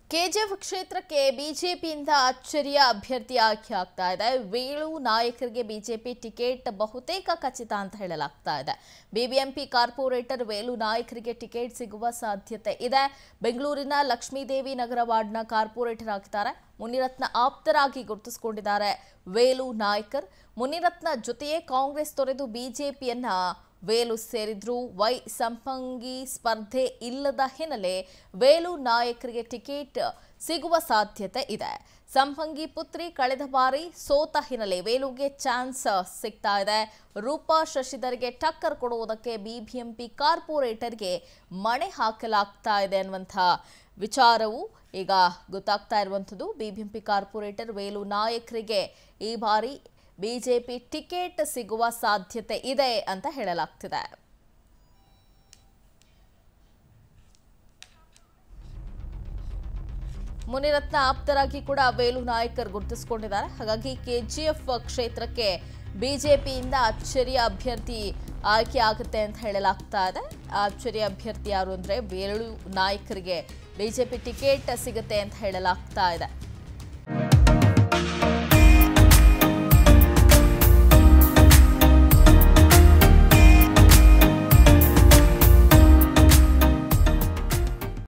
KGF ಕ್ಷೇತ್ರಕ್ಕೆ ಬಿಜೆಪಿಯಿಂದ ಅಚ್ಚರಿಯ ಅಭ್ಯರ್ಥಿ ಆಯ್ಕೆ ಆಗ್ತಾ ಇದೆ ವೇಳು ನಾಯಕರಿಗೆ ಬಿಜೆಪಿ ಟಿಕೆಟ್ ಬಹುತೇಕ ಖಚಿತ ಅಂತ ಹೇಳಲಾಗ್ತಾ ಇದೆ ಬಿಬಿಎಂಪಿ ಕಾರ್ಪೊರೇಟರ್ ವೇಲು ನಾಯಕರಿಗೆ ಟಿಕೆಟ್ ಸಿಗುವ ಸಾಧ್ಯತೆ ಇದೆ ಬೆಂಗಳೂರಿನ ಲಕ್ಷ್ಮೀದೇವಿ ನಗರ ವಾರ್ಡ್ನ ಕಾರ್ಪೊರೇಟರ್ ಆಗಿದ್ದಾರೆ ಮುನಿರತ್ನ ಆಪ್ತರಾಗಿ ಗುರುತಿಸಿಕೊಂಡಿದ್ದಾರೆ ವೇಲು ನಾಯ್ಕರ್ ಮುನಿರತ್ನ ಜೊತೆಯೇ ಕಾಂಗ್ರೆಸ್ ತೊರೆದು ಬಿಜೆಪಿಯನ್ನ ವೇಲು ಸೇರಿದ್ರು ವೈ ಸಂಪಂಗಿ ಸ್ಪರ್ಧೆ ಇಲ್ಲದ ಹಿನ್ನೆಲೆ ವೇಲು ನಾಯಕರಿಗೆ ಟಿಕೆಟ್ ಸಿಗುವ ಸಾಧ್ಯತೆ ಇದೆ ಸಂಪಂಗಿ ಪುತ್ರಿ ಕಳೆದ ಬಾರಿ ಸೋತ ಹಿನ್ನೆಲೆ ವೇಲುಗೆ ಚಾನ್ಸ್ ಸಿಗ್ತಾ ಇದೆ ರೂಪಾ ಶಶಿಧರ್ಗೆ ಟಕ್ಕರ್ ಕೊಡುವುದಕ್ಕೆ ಬಿಬಿಎಂಪಿ ಕಾರ್ಪೊರೇಟರ್ಗೆ ಮಣೆ ಹಾಕಲಾಗ್ತಾ ಇದೆ ಅನ್ನುವಂಥ ವಿಚಾರವು ಈಗ ಗೊತ್ತಾಗ್ತಾ ಇರುವಂಥದ್ದು ಬಿಬಿಎಂಪಿ ಕಾರ್ಪೊರೇಟರ್ ವೇಲು ನಾಯಕರಿಗೆ ಈ ಬಾರಿ ಬಿಜೆಪಿ ಟಿಕೆಟ್ ಸಿಗುವ ಸಾಧ್ಯತೆ ಇದೆ ಅಂತ ಹೇಳಲಾಗ್ತಿದೆ ಮುನಿರತ್ನ ಆಪ್ತರಾಗಿ ಕೂಡ ವೇಲು ನಾಯಕರ್ ಗುರುತಿಸಿಕೊಂಡಿದ್ದಾರೆ ಹಾಗಾಗಿ ಕೆಜಿಎಫ್ ಕ್ಷೇತ್ರಕ್ಕೆ ಬಿಜೆಪಿಯಿಂದ ಅಚ್ಚರಿಯ ಅಭ್ಯರ್ಥಿ ಆಯ್ಕೆ ಆಗುತ್ತೆ ಅಂತ ಹೇಳಲಾಗ್ತಾ ಇದೆ ಆ ಅಚ್ಚರಿಯ ಅಭ್ಯರ್ಥಿ ಯಾರು ಅಂದ್ರೆ ವೇಲು ನಾಯಕರಿಗೆ ಬಿಜೆಪಿ ಟಿಕೆಟ್ ಸಿಗುತ್ತೆ ಅಂತ ಹೇಳಲಾಗ್ತಾ ಇದೆ